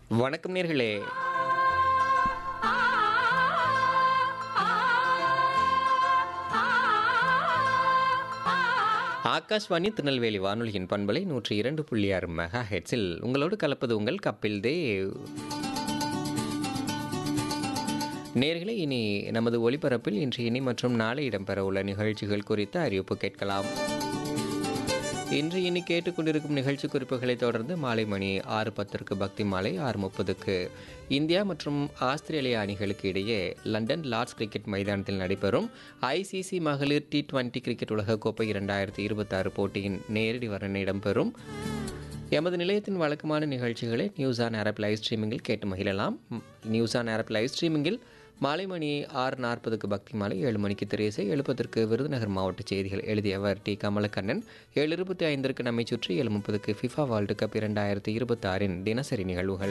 வணக்கம் நேர்களே ஆகாஷ்வாணி திருநெல்வேலி வானொலியின் பண்பலை நூற்றி இரண்டு புள்ளி ஆறு மெகா ஹெட்ஸில் உங்களோடு கலப்பது உங்கள் கப்பில் தேவ் நேர்களே இனி நமது ஒளிபரப்பில் இன்று இனி மற்றும் நாளை இடம்பெற உள்ள நிகழ்ச்சிகள் குறித்த அறிவிப்பு கேட்கலாம் இன்று இனி கேட்டுக்கொண்டிருக்கும் நிகழ்ச்சி குறிப்புகளை தொடர்ந்து மாலை மணி ஆறு பத்திற்கு பக்தி மாலை ஆறு முப்பதுக்கு இந்தியா மற்றும் ஆஸ்திரேலியா அணிகளுக்கு இடையே லண்டன் லார்ட்ஸ் கிரிக்கெட் மைதானத்தில் நடைபெறும் ஐசிசி மகளிர் டி டுவெண்ட்டி கிரிக்கெட் உலகக்கோப்பை இரண்டாயிரத்தி இருபத்தாறு போட்டியின் நேரடி வர்ணனை இடம்பெறும் எமது நிலையத்தின் வழக்கமான நிகழ்ச்சிகளை நியூஸ் ஆன் ஆரப் லைவ் ஸ்ட்ரீமிங்கில் கேட்டு மகிழலாம் ம், நியூஸ் ஆன் ஆரப் லைவ் ஸ்ட்ரீமிங்கில் மாலை மணி ஆறு நாற்பதுக்கு பக்தி மாலை ஏழு மணிக்கு திரேசை எழுப்பதற்கு விருதுநகர் மாவட்ட செய்திகள் எழுதியவர் டி கமலக்கண்ணன் ஏழு இருபத்தி ஐந்திற்கு நம்மை சுற்றி ஏழு முப்பதுக்கு ஃபிஃபா வேர்ல்டு கப் இரண்டாயிரத்தி இருபத்தாறின் தினசரி நிகழ்வுகள்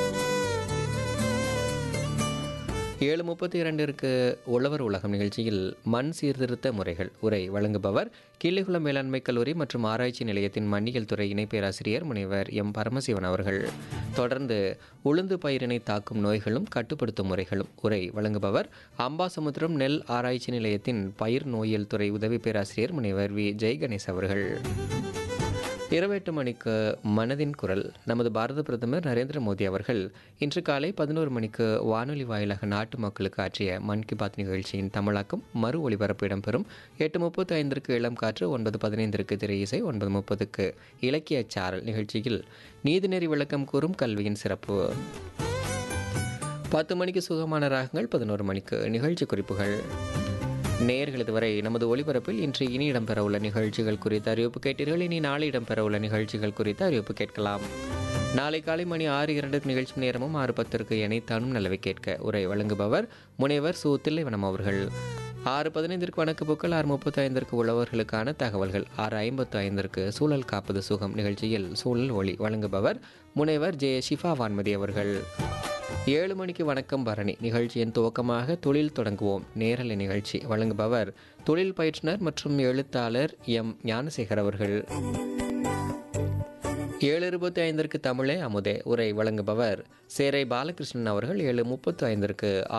ஏழு முப்பத்தி இரண்டிற்கு உழவர் உலகம் நிகழ்ச்சியில் மண் சீர்திருத்த முறைகள் உரை வழங்குபவர் கிள்ளிகுளம் மேலாண்மை கல்லூரி மற்றும் ஆராய்ச்சி நிலையத்தின் மண்ணியல் துறை இணை பேராசிரியர் முனைவர் எம் பரமசிவன் அவர்கள் தொடர்ந்து உளுந்து பயிரினை தாக்கும் நோய்களும் கட்டுப்படுத்தும் முறைகளும் உரை வழங்குபவர் அம்பாசமுத்திரம் நெல் ஆராய்ச்சி நிலையத்தின் பயிர் நோயியல் துறை உதவி பேராசிரியர் முனைவர் வி ஜெய் கணேஷ் அவர்கள் இரவு எட்டு மணிக்கு மனதின் குரல் நமது பாரத பிரதமர் நரேந்திர மோடி அவர்கள் இன்று காலை பதினோரு மணிக்கு வானொலி வாயிலாக நாட்டு மக்களுக்கு ஆற்றிய மன் கி பாத் நிகழ்ச்சியின் தமிழாக்கம் மறு ஒளிபரப்பு இடம்பெறும் எட்டு முப்பத்தி ஐந்திற்கு இளம் காற்று ஒன்பது பதினைந்திற்கு திரை இசை ஒன்பது முப்பதுக்கு இலக்கிய சாரல் நிகழ்ச்சியில் நீதிநெறி விளக்கம் கூறும் கல்வியின் சிறப்பு பத்து மணிக்கு சுகமான ராகங்கள் பதினோரு மணிக்கு நிகழ்ச்சி குறிப்புகள் நேயர்கள் இதுவரை நமது ஒளிபரப்பில் இன்று இனி இடம்பெற உள்ள நிகழ்ச்சிகள் குறித்த அறிவிப்பு கேட்டீர்கள் இனி நாளை இடம்பெற உள்ள நிகழ்ச்சிகள் குறித்த அறிவிப்பு கேட்கலாம் நாளை காலை மணி ஆறு இரண்டுக்கு நிகழ்ச்சி நேரமும் ஆறு பத்திற்கு இணைத்தானும் நல்லவை கேட்க உரை வழங்குபவர் முனைவர் சு தில்லைவனம் அவர்கள் ஆறு பதினைந்திற்கு வணக்க புக்கள் ஆறு முப்பத்தி ஐந்திற்கு உழவர்களுக்கான தகவல்கள் ஆறு ஐம்பத்து ஐந்திற்கு சூழல் காப்பது சுகம் நிகழ்ச்சியில் சூழல் ஒளி வழங்குபவர் முனைவர் ஜே ஷிஃபா வான்மதி அவர்கள் ஏழு மணிக்கு வணக்கம் பரணி நிகழ்ச்சியின் துவக்கமாக தொழில் தொடங்குவோம் நேரலை நிகழ்ச்சி வழங்குபவர் தொழில் பயிற்றுனர் மற்றும் எழுத்தாளர் எம் ஞானசேகர் அவர்கள் ஏழு இருபத்தி ஐந்திற்கு தமிழே அமுதே உரை வழங்குபவர் சேரை பாலகிருஷ்ணன் அவர்கள் ஏழு முப்பத்து ஐந்திற்கு